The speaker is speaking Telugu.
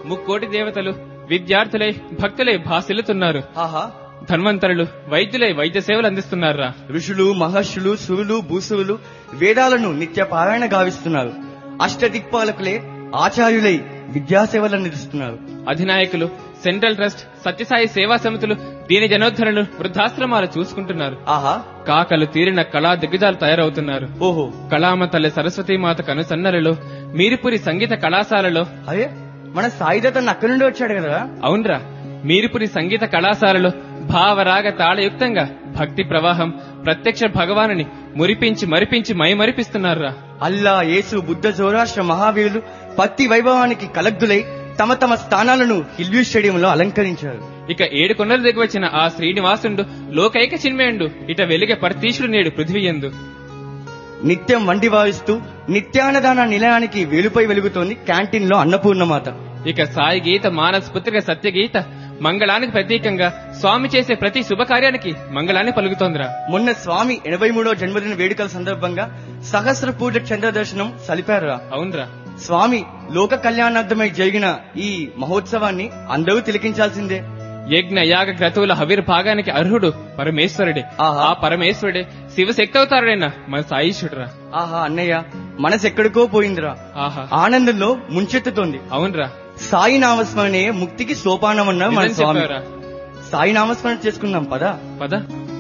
ముక్కోటి దేవతలు విద్యార్థులై భక్తులై భాసిల్లుతున్నారు ఆహా ధన్వంతరులు వైద్యులై వైద్య సేవలు అందిస్తున్నారా ఋషులు మహర్షులు సురులు భూసువులు వేదాలను నిత్య పారాయణ గావిస్తున్నారు అష్టదిక్పాలకులే ఆచార్యులై విద్యాసేవలు అందిస్తున్నారు అధినాయకులు సెంట్రల్ ట్రస్ట్ సత్యసాయి సేవా సమితులు దీని జనోద్ధరణలు వృద్ధాశ్రమాలు చూసుకుంటున్నారు ఆహా కాకలు తీరిన కళా దిగ్గజాలు తయారవుతున్నారు ఓహో కళామ తల్లి సరస్వతీమాత కనుసన్నలలో మీరిపురి సంగీత కళాశాలలో అదే మన సాయిదతన్ అక్కడి నుండి వచ్చాడు కదా అవునరా మీరిపురి సంగీత కళాశాలలో భావరాగ తాళయుక్తంగా భక్తి ప్రవాహం ప్రత్యక్ష భగవానుని మురిపించి మరిపించి మైమరిపిస్తున్నారా అల్లా యేసు బుద్ధ జోరాష్ట్ర మహావీరులు పత్తి వైభవానికి కలగ్గులై తమ తమ స్థానాలను హిల్వ్యూ స్టేడియంలో అలంకరించారు ఇక ఏడు కొండలు దిగి వచ్చిన ఆ శ్రీనివాసుండు లోకైక చిన్మేయుండు ఇట వెలిగే పరతీశుడు నేడు పృథ్వీయందు నిత్యం వండి వాయిస్తూ నిత్యాన్నదాన నిలయానికి వేలుపై వెలుగుతోంది క్యాంటీన్ లో అన్నపూర్ణమాత ఇక సాయి గీత మానస్ పుత్రిక సత్యగీత మంగళానికి ప్రతీకంగా స్వామి చేసే ప్రతి శుభకార్యానికి మంగళాన్ని పలుకుతోందిరా మొన్న స్వామి ఎనభై మూడో జన్మదిన వేడుకల సందర్భంగా సహస్ర పూజ చంద్ర దర్శనం సలిపారురా అవునరా స్వామి లోక కళ్యాణార్థమై జరిగిన ఈ మహోత్సవాన్ని అందరూ తిలకించాల్సిందే యజ్ఞ యాగ క్రతువుల హవిర్భాగానికి అర్హుడు పరమేశ్వరుడే ఆహా. ఆ పరమేశ్వరుడే శివశక్తి అవతారుడైన మన సాయిషుడురా ఆహా అన్నయ్య మనసు ఎక్కడికో పోయిందిరా ఆహా ఆనందంలో ముంచెత్తుతోంది అవునరా సాయి నామస్మరణే ముక్తికి సోపానమన్న మన నిజం స్వామి చెప్పావురా సాయి నామస్మరణ చేసుకుందాం పదా పద